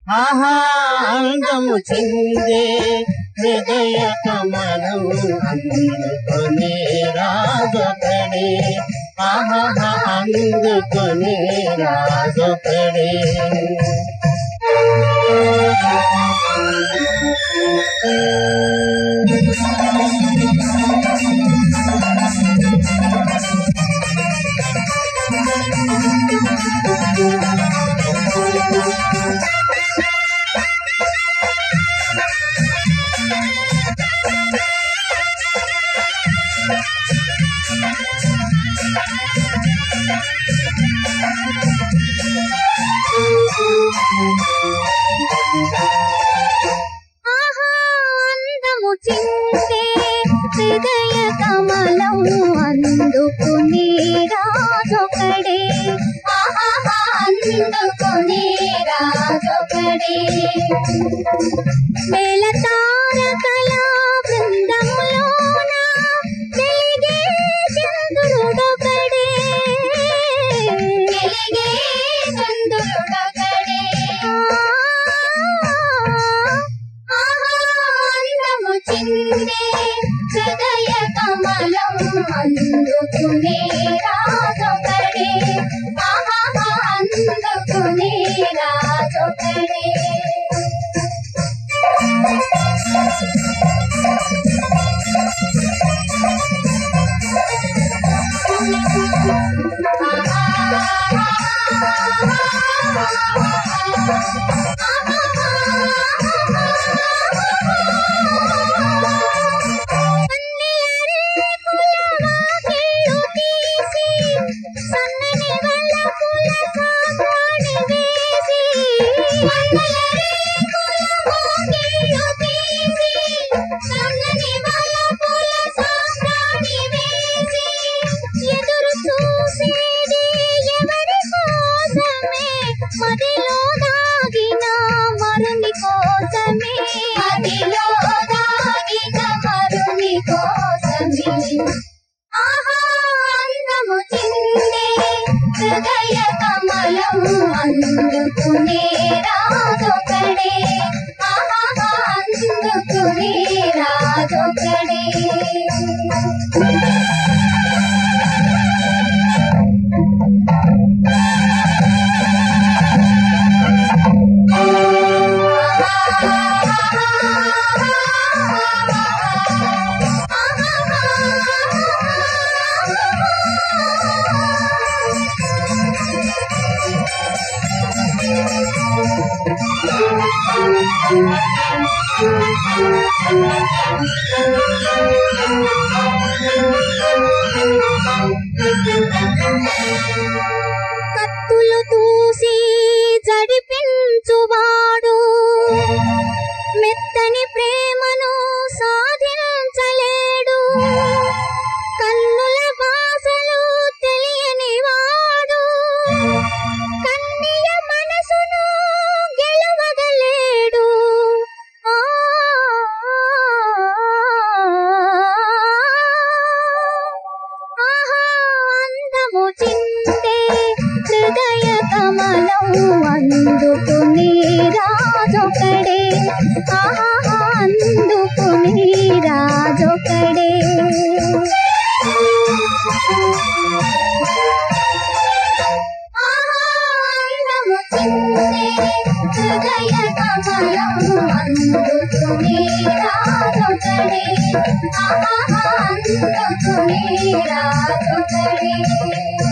ఆహా అందము చిందే హృదయ కమలం అందుకొని రాజొకడే ఆహా అందుకొని రాజొకడే ఆహా అందము చిందే హృదయ కమలం అందుకుని రాజొకడే ఆహా అందుకుని రాజొకడే వేల తారకల బృందంలోన వెలిగే చంద్రుడొకడే వెలిగే చంద్రుడొకడే ఆనందము చిందే హృదయ కమలం అందుకునే రాజొకడే ఆహా అందుకునే రాజొకడే ఎదురు చూసేది ఎవరి కోసమే మదిలో దాగిన మరుని కోసమే మదిలో దాగిన మరుని కోసమే ఆహా అందము చిందే హృదయ కమలం అందుకునే రాజొకడే ఆహా అందుకునే రాజొకడే కత్తులు తూసి జడిపించువాడు మెత్తని ప్రేమను సాధించలేడు కన్నుల భాషలు తెలియని వాడు కన్నియ మనసును గెలవగలేడు ఆ ఆహా అందము చిందే హృదయ కమలం అందుకుని రాజొకడే ఆహా అందుకుని రాజొకడే ఆహా అందము చిందే హృదయ కమలం అందుకుని రాజొకడే ఆహా అందుకుని రాజొకడే